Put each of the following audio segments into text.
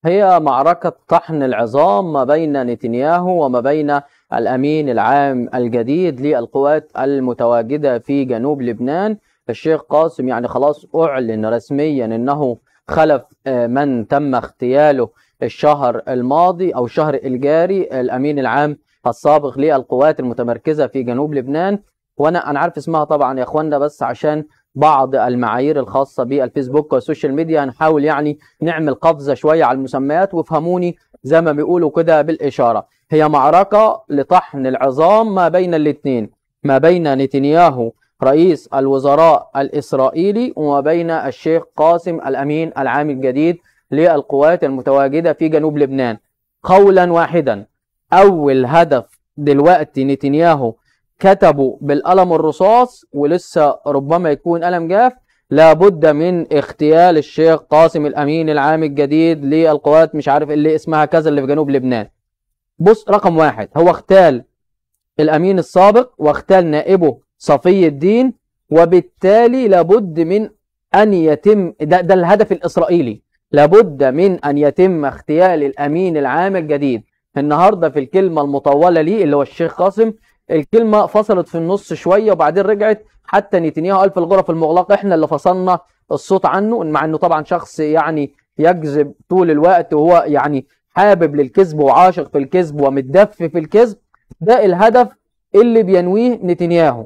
هي معركة طحن العظام ما بين نتنياهو وما بين الأمين العام الجديد للقوات المتواجدة في جنوب لبنان الشيخ قاسم يعني خلاص أعلن رسميا أنه خلف آه، من تم اغتياله الشهر الماضي أو الشهر الجاري الأمين العام السابق للقوات المتمركزة في جنوب لبنان وأنا أنا عارف اسمها طبعا يا إخوانا بس عشان بعض المعايير الخاصة بالفيسبوك والسوشيال ميديا هنحاول يعني نعمل قفزة شوية على المسميات وافهموني زي ما بيقولوا كده بالإشارة هي معركة لطحن العظام ما بين الاثنين ما بين نتنياهو رئيس الوزراء الإسرائيلي وما بين الشيخ قاسم الأمين العام الجديد للقوات المتواجدة في جنوب لبنان قولا واحدا أول هدف دلوقتي نتنياهو كتبوا بالقلم الرصاص ولسه ربما يكون قلم جاف لابد من اغتيال الشيخ قاسم الامين العام الجديد للقوات مش عارف اللي اسمها كذا اللي في جنوب لبنان بص رقم واحد هو اغتال الامين السابق واغتال نائبه صفي الدين وبالتالي لابد من ان يتم ده, ده الهدف الاسرائيلي لابد من ان يتم اغتيال الامين العام الجديد النهارده في الكلمه المطوله ليه اللي هو الشيخ قاسم الكلمه فصلت في النص شويه وبعدين رجعت حتى نتنياهو قال في الغرف المغلقه احنا اللي فصلنا الصوت عنه مع انه طبعا شخص يعني يكذب طول الوقت وهو يعني حابب للكذب وعاشق في الكذب ومتدف في الكذب ده الهدف اللي بينويه نتنياهو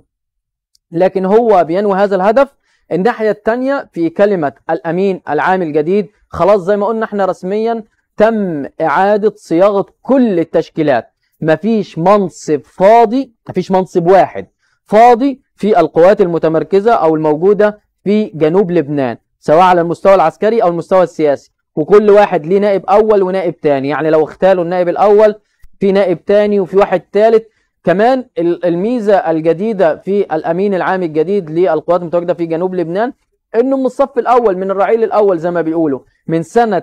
لكن هو بينوي هذا الهدف الناحية الثانية في كلمة الأمين العام الجديد خلاص زي ما قلنا احنا رسميا تم إعادة صياغة كل التشكيلات مفيش منصب فاضي مفيش منصب واحد فاضي في القوات المتمركزة أو الموجودة في جنوب لبنان سواء على المستوى العسكري أو المستوى السياسي وكل واحد ليه نائب أول ونائب تاني يعني لو اختالوا النائب الأول في نائب تاني وفي واحد ثالث كمان الميزة الجديدة في الأمين العام الجديد للقوات المتواجدة في جنوب لبنان انه من الصف الاول من الرعيل الاول زي ما بيقولوا من سنة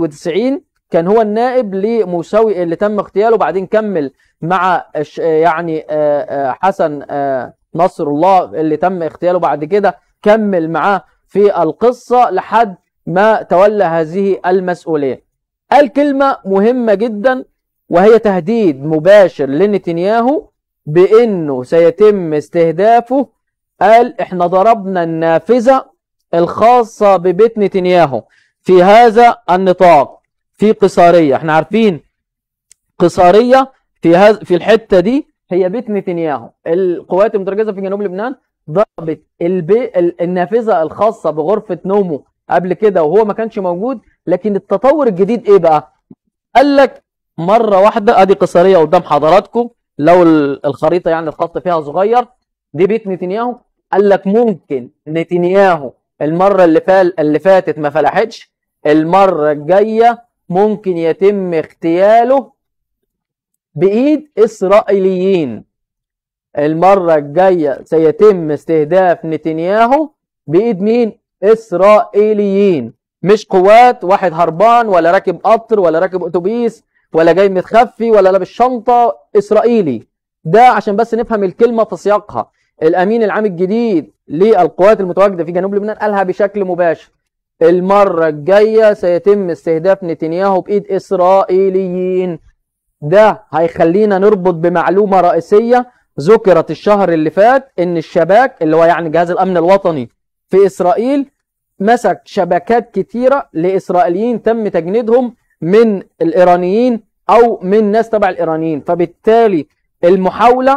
91 كان هو النائب لموسوي اللي تم اغتياله بعدين كمل مع يعني حسن نصر الله اللي تم اغتياله بعد كده كمل معاه في القصة لحد ما تولى هذه المسؤولية قال كلمة مهمة جدا وهي تهديد مباشر لنتنياهو بانه سيتم استهدافه قال احنا ضربنا النافذة الخاصة ببيت نتنياهو في هذا النطاق في قصارية احنا عارفين قصارية في هذا في الحتة دي هي بيت نتنياهو القوات المتركزة في جنوب لبنان ضربت البي... النافذة الخاصة بغرفة نومه قبل كده وهو ما كانش موجود لكن التطور الجديد ايه بقى قال لك مرة واحدة ادي قصارية قدام حضراتكم لو الخريطة يعني الخط فيها صغير دي بيت نتنياهو قال لك ممكن نتنياهو المرة اللي فال اللي فاتت ما فلحتش المرة الجاية ممكن يتم اغتياله بإيد إسرائيليين المرة الجاية سيتم استهداف نتنياهو بإيد مين؟ إسرائيليين مش قوات واحد هربان ولا راكب قطر ولا راكب أتوبيس ولا جاي متخفي ولا لابس شنطة إسرائيلي ده عشان بس نفهم الكلمة في سياقها الأمين العام الجديد للقوات المتواجدة في جنوب لبنان قالها بشكل مباشر المرة الجاية سيتم استهداف نتنياهو بإيد إسرائيليين ده هيخلينا نربط بمعلومة رئيسية ذكرت الشهر اللي فات إن الشباك اللي هو يعني جهاز الأمن الوطني في إسرائيل مسك شبكات كتيرة لإسرائيليين تم تجنيدهم من الإيرانيين أو من ناس تبع الإيرانيين فبالتالي المحاولة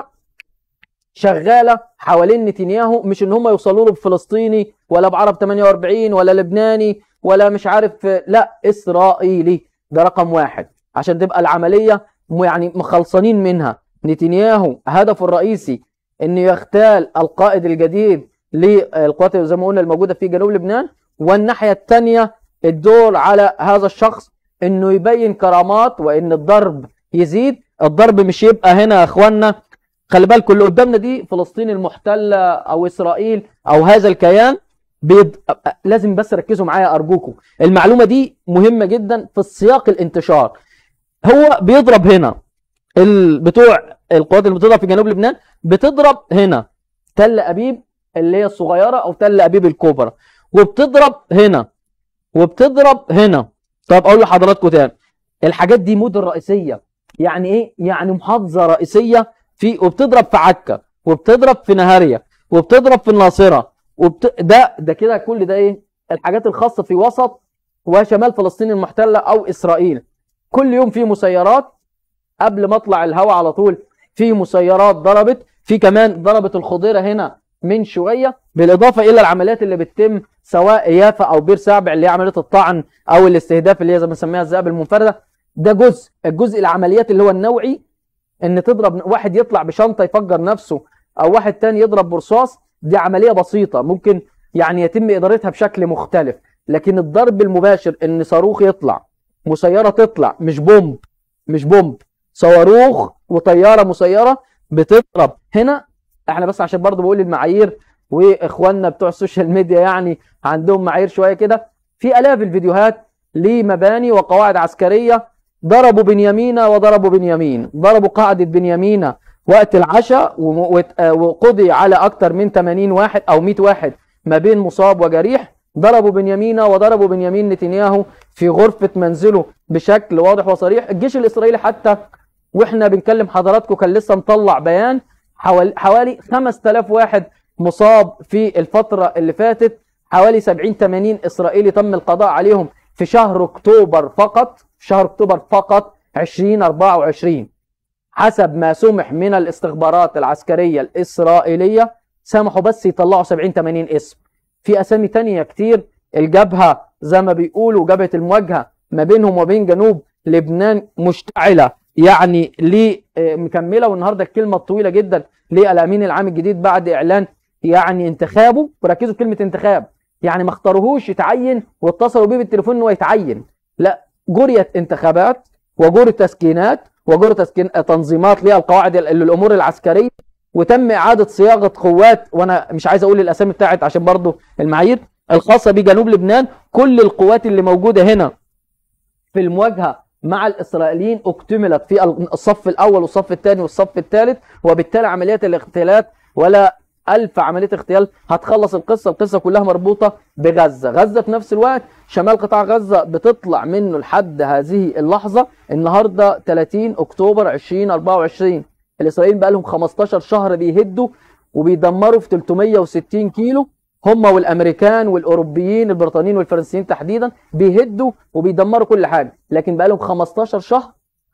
شغالة حوالين نتنياهو مش ان هم يوصلوا له بفلسطيني ولا بعرب 48 ولا لبناني ولا مش عارف لا اسرائيلي ده رقم واحد عشان تبقى العملية يعني مخلصانين منها نتنياهو هدفه الرئيسي انه يغتال القائد الجديد للقوات زي ما قلنا الموجودة في جنوب لبنان والناحية الثانية الدور على هذا الشخص انه يبين كرامات وان الضرب يزيد الضرب مش يبقى هنا يا اخوانا خلي بالكم اللي قدامنا دي فلسطين المحتلة او اسرائيل او هذا الكيان بيض... لازم بس ركزوا معايا ارجوكم المعلومة دي مهمة جدا في السياق الانتشار هو بيضرب هنا ال... بتوع القوات اللي بتضرب في جنوب لبنان بتضرب هنا تل ابيب اللي هي الصغيرة او تل ابيب الكبرى وبتضرب هنا وبتضرب هنا طب اقول لحضراتكم تاني الحاجات دي مدن رئيسيه يعني ايه يعني محافظه رئيسيه في وبتضرب في عكا وبتضرب في نهاريا وبتضرب في الناصره وبت... ده ده كده كل ده ايه الحاجات الخاصه في وسط وشمال فلسطين المحتله او اسرائيل كل يوم في مسيرات قبل ما اطلع الهواء على طول في مسيرات ضربت في كمان ضربت الخضيره هنا من شويه بالاضافه الى العمليات اللي بتتم سواء يافا او بير سابع اللي هي عمليه الطعن او الاستهداف اللي هي زي ما بنسميها الذئاب المنفرده ده جزء الجزء العمليات اللي هو النوعي ان تضرب واحد يطلع بشنطه يفجر نفسه او واحد تاني يضرب برصاص دي عمليه بسيطه ممكن يعني يتم ادارتها بشكل مختلف لكن الضرب المباشر ان صاروخ يطلع مسيره تطلع مش بومب مش بومب صاروخ وطياره مسيره بتضرب هنا احنا بس عشان برضه بقول المعايير واخواننا بتوع السوشيال ميديا يعني عندهم معايير شويه كده في الاف الفيديوهات لمباني وقواعد عسكريه ضربوا بنيامين وضربوا بنيامين ضربوا قاعده بنيامين وقت العشاء وقضي على اكثر من 80 واحد او 100 واحد ما بين مصاب وجريح ضربوا بنيامين وضربوا بنيامين نتنياهو في غرفة منزله بشكل واضح وصريح الجيش الإسرائيلي حتى وإحنا بنكلم حضراتكم كان لسه مطلع بيان حوالي, حوالي 5000 واحد مصاب في الفترة اللي فاتت حوالي 70 80 إسرائيلي تم القضاء عليهم في شهر أكتوبر فقط في شهر أكتوبر فقط 2024 حسب ما سمح من الاستخبارات العسكرية الإسرائيلية سمحوا بس يطلعوا 70 80 اسم في اسامي تانية كتير الجبهة زي ما بيقولوا جبهة المواجهة ما بينهم وبين جنوب لبنان مشتعلة يعني ليه مكملة والنهاردة الكلمة الطويلة جدا للأمين العام الجديد بعد إعلان يعني انتخابه وركزوا في كلمة انتخاب يعني ما اختاروهوش يتعين واتصلوا بيه بالتليفون ان هو يتعين لا جريت انتخابات وجري تسكينات وجري تسكين تنظيمات للقواعد الامور العسكريه وتم اعاده صياغه قوات وانا مش عايز اقول الاسامي بتاعت عشان برضو المعايير الخاصه بجنوب لبنان كل القوات اللي موجوده هنا في المواجهه مع الاسرائيليين اكتملت في الصف الاول والصف الثاني والصف الثالث وبالتالي عمليات الاغتيالات ولا ألف عملية اغتيال هتخلص القصة القصة كلها مربوطة بغزة غزة في نفس الوقت شمال قطاع غزة بتطلع منه لحد هذه اللحظة النهاردة 30 أكتوبر 2024 الإسرائيليين بقى لهم 15 شهر بيهدوا وبيدمروا في 360 كيلو هم والامريكان والاوروبيين البريطانيين والفرنسيين تحديدا بيهدوا وبيدمروا كل حاجه لكن بقى لهم 15 شهر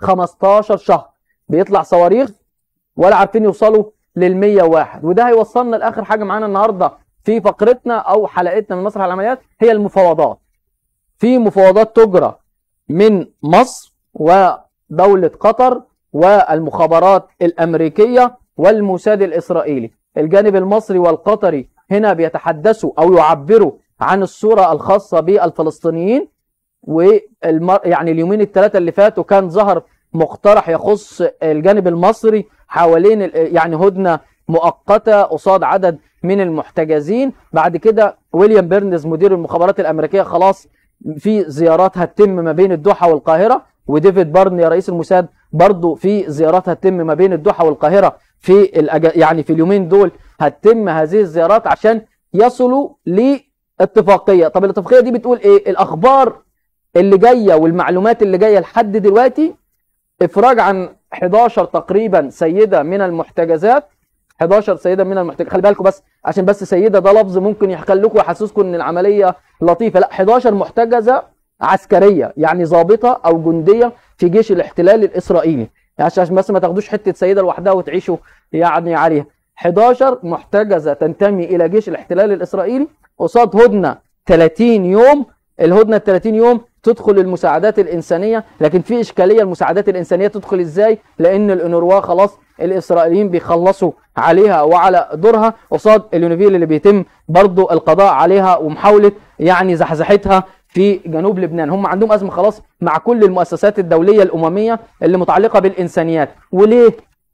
15 شهر بيطلع صواريخ ولا عارفين يوصلوا لل 101 وده هيوصلنا لاخر حاجه معانا النهارده في فقرتنا او حلقتنا من مسرح العمليات هي المفاوضات في مفاوضات تجرى من مصر ودوله قطر والمخابرات الامريكيه والموساد الاسرائيلي الجانب المصري والقطري هنا بيتحدثوا او يعبروا عن الصوره الخاصه بالفلسطينيين والمر... يعني اليومين الثلاثه اللي فاتوا كان ظهر مقترح يخص الجانب المصري حوالين يعني هدنه مؤقته قصاد عدد من المحتجزين بعد كده ويليام بيرنز مدير المخابرات الامريكيه خلاص في زيارات هتتم ما بين الدوحه والقاهره وديفيد بارني رئيس الموساد برضه في زيارات هتتم ما بين الدوحه والقاهره في الأج... يعني في اليومين دول هتتم هذه الزيارات عشان يصلوا لاتفاقيه طب الاتفاقيه دي بتقول ايه الاخبار اللي جايه والمعلومات اللي جايه لحد دلوقتي افراج عن 11 تقريبا سيده من المحتجزات 11 سيده من المحتجزات خلي بالكم بس عشان بس سيده ده لفظ ممكن يخليكم يحسسكم ان العمليه لطيفه لا 11 محتجزه عسكريه يعني ضابطه او جنديه في جيش الاحتلال الاسرائيلي يعني عشان بس ما تاخدوش حته سيده لوحدها وتعيشوا يعني عليها 11 محتجزه تنتمي الى جيش الاحتلال الاسرائيلي قصاد هدنه 30 يوم الهدنه ال 30 يوم تدخل المساعدات الانسانيه لكن في اشكاليه المساعدات الانسانيه تدخل ازاي لان الانوروا خلاص الاسرائيليين بيخلصوا عليها وعلى دورها قصاد اليونيفيل اللي بيتم برضو القضاء عليها ومحاوله يعني زحزحتها في جنوب لبنان هم عندهم ازمه خلاص مع كل المؤسسات الدوليه الامميه اللي متعلقه بالانسانيات وليه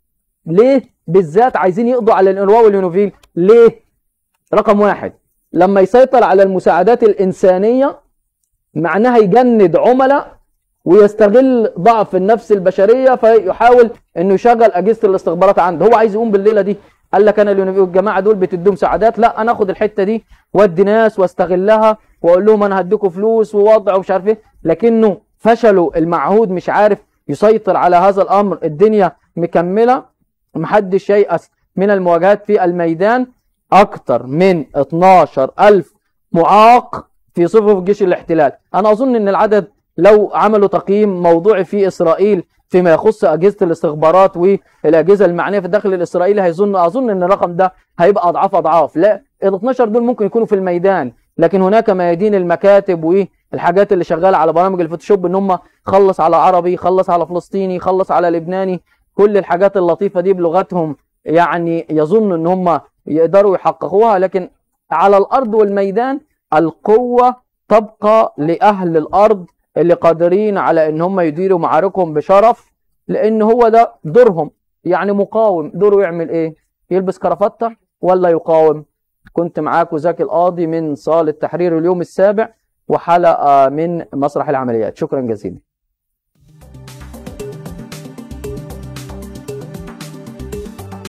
ليه بالذات عايزين يقضوا على الانروا واليونوفيل ليه رقم واحد لما يسيطر على المساعدات الانسانيه معناها يجند عملاء ويستغل ضعف النفس البشريه فيحاول انه يشغل اجهزه الاستخبارات عنده هو عايز يقوم بالليله دي قال لك انا الجماعه دول بتدوا مساعدات لا انا اخد الحته دي وادي ناس واستغلها واقول لهم انا هديكم فلوس ووضع ومش عارف ايه لكنه فشلوا المعهود مش عارف يسيطر على هذا الأمر الدنيا مكملة محدش ييأس من المواجهات في الميدان أكثر من 12 ألف معاق في صفوف جيش الاحتلال أنا أظن أن العدد لو عملوا تقييم موضوعي في إسرائيل فيما يخص أجهزة الاستخبارات والأجهزة المعنية في الداخل الإسرائيلي هيظن أظن أن الرقم ده هيبقى أضعاف أضعاف لا ال 12 دول ممكن يكونوا في الميدان لكن هناك ميادين المكاتب والحاجات اللي شغالة على برامج الفوتوشوب ان هم خلص على عربي خلص على فلسطيني خلص على لبناني كل الحاجات اللطيفة دي بلغتهم يعني يظن ان هم يقدروا يحققوها لكن على الأرض والميدان القوة تبقى لأهل الأرض اللي قادرين على ان هم يديروا معاركهم بشرف لان هو ده دورهم يعني مقاوم دوره يعمل ايه يلبس كرافتة ولا يقاوم كنت معاكم زكي القاضي من صالة تحرير اليوم السابع وحلقة من مسرح العمليات شكرا جزيلا